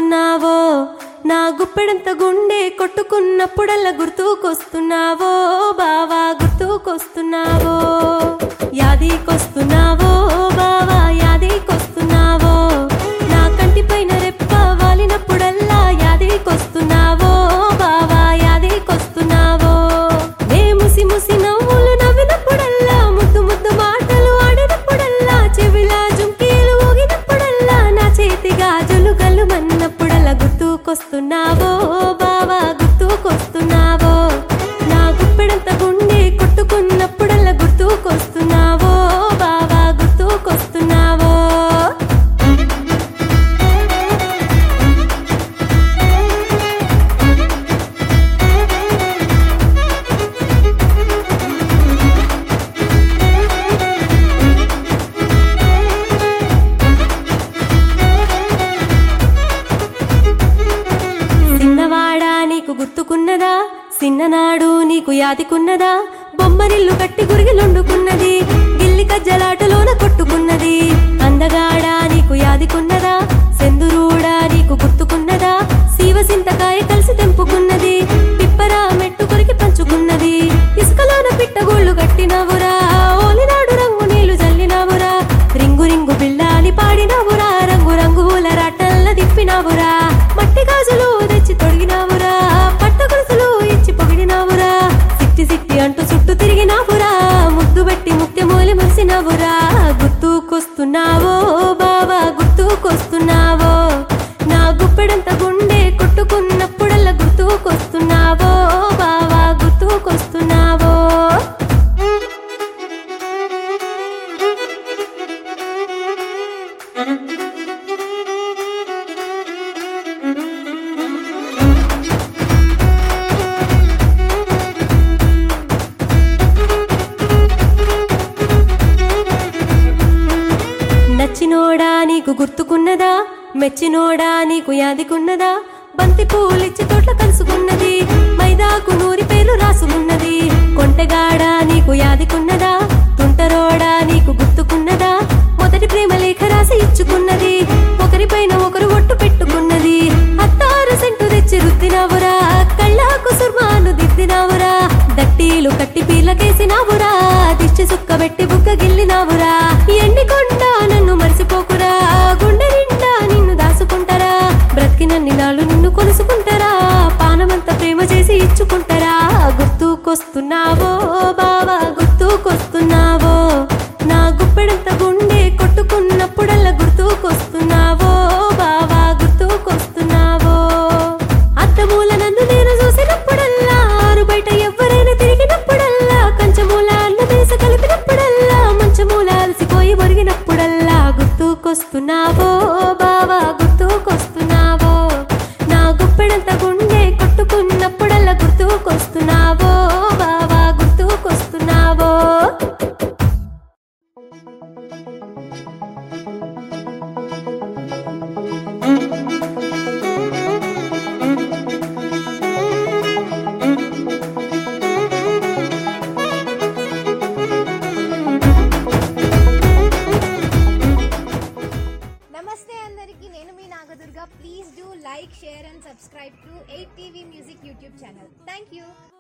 గుర్తుకొస్తున్నావో నా గుప్పెడంత గుండె కొట్టుకున్నప్పుడల్లా గుర్తుకొస్తున్నావో బావా గుర్తుకొస్తున్నావో యాదికొస్తున్నావో బావా యాదికొస్తున్నావో నా కంటిపైన రెప్ప వాలినప్పుడల్లా యాదికొస్తున్నావో బావా యాదికొస్తున్నావో నే ముసి ముసి నవ్వులు నవ్వినప్పుడల్లా ముద్దు ముద్దు మాటలు ఆడినప్పుడల్లా చెవిలా జుంకీలు ఊగినప్పుడల్లా నా చేతి గాజులు గల్లుమన్నప్పుడల్లా గుర్తుకొస్తున్నావో బావా గుర్తుకొస్తున్నావో నా గుప్పెడంత గుండె కొట్టుకున్నప్పుడల్లా గుర్తుకొస్తున్నావో బావా గుర్తుకొస్తున్నావో చిన్నవాడా నీకు గుర్తుకున్నదా చిన్ననాడు నీకు యాదికున్నదా బొమ్మరిల్లు కట్టి గురిగిలొండుకున్నది గిల్లి కజ్జలాటలోన కొట్టుకున్నది అందగాడా నీకు యాదికున్నదా సెందురూడా నీకు గుర్తుకున్నదా శివసింతకాయ కలిసి తెంపుకున్నది పిప్పరా మెట్టు కొరికి పంచుకున్నది ఇసుకలోన పిట్టగోళ్ళు కట్టినవురా ఓలినాడు రంగు నీళ్లు జల్లినవురా రింగు రింగు బిళ్ళాని పాడినవురా రంగు రంగుల రాటల్ల తిప్పినవురా మట్టి గాజులు తెచ్చి తొడిగినావురా పట్ట గొలుసులు ఇచ్చి పొగిడినావురా సిట్టి సిట్టి అంటూ చుట్టూ తిరిగినావురా ముద్దు పెట్టి ముత్యమూలి మురిసినవురా గుర్తుకొస్తున్నావో బావా గుర్తుకొస్తున్నావో నా గుప్పెడంత గుండె కొట్టుకున్నప్పుడల్లా గుర్తుకొస్తున్నావో బావా గుర్తుకొస్తున్నావో నచ్చినోడా నీకు గుర్తుకున్నదా మెచ్చినోడా నీకు యాదికున్నదా బంతి పూలిచ్చి తోట్ల కలుసుకున్నది మైదాకు నూరి పేర్లు రాసుకున్నది కొంటగాడా నీకు యాదికున్నదా తుంటరోడా నీకు గుర్తుకున్నదా మొదటి ప్రేమ లేఖ రాసి ఇచ్చుకున్నది ఒకరిపైన ఒకరు ఒట్టు పెట్టుకున్నది అత్తారు సెంటు తెచ్చి రుద్దినావురా కళ్ళాకు సుర్మాను దిద్దినావురా దట్టీలు కట్టి పీలకేసినావురా దిష్టి సుక్క పెట్టి బుక్క గిల్లినావురా ఎండి కొండ నన్ను మర్చిపోకురా గుండె నిండా నిన్ను దాసుకుంటారా బ్రతికినన్ని నాళ్ళు నిన్ను కొలుసుకుంటారా పానమంత ప్రేమ చేసి ఇచ్చుకుంటారా గుర్తుకొస్తున్నావో బావా గుర్తుకొస్తున్నావో నా గుప్పెడంత గుండె కొట్టుకున్నప్పుడల్లా గుర్తుకొస్తున్నావో బావా గుర్తుకొస్తున్నావో అద్దమూల నన్ను నేను చూసినప్పుడల్లా ఆరు బయట ఎవరైనా తిరిగినప్పుడల్లా కంచమూల అన్న దేశ కలిపినప్పుడల్లా మంచమూల అలసిపోయి ఒరిగినప్పుడల్లా గుర్తుకొస్తున్నావో బావా గుర్తుకొస్తున్నావో నా గుప్పెడంత గుండె కొట్టుకున్నప్పుడల్లా గుర్తుకొస్తున్నావో బావా గుర్తుకొస్తున్నావో నమస్తే అందరికీ నేను మీ Nagadurga please do like share and subscribe to eight TV music YouTube channel thank you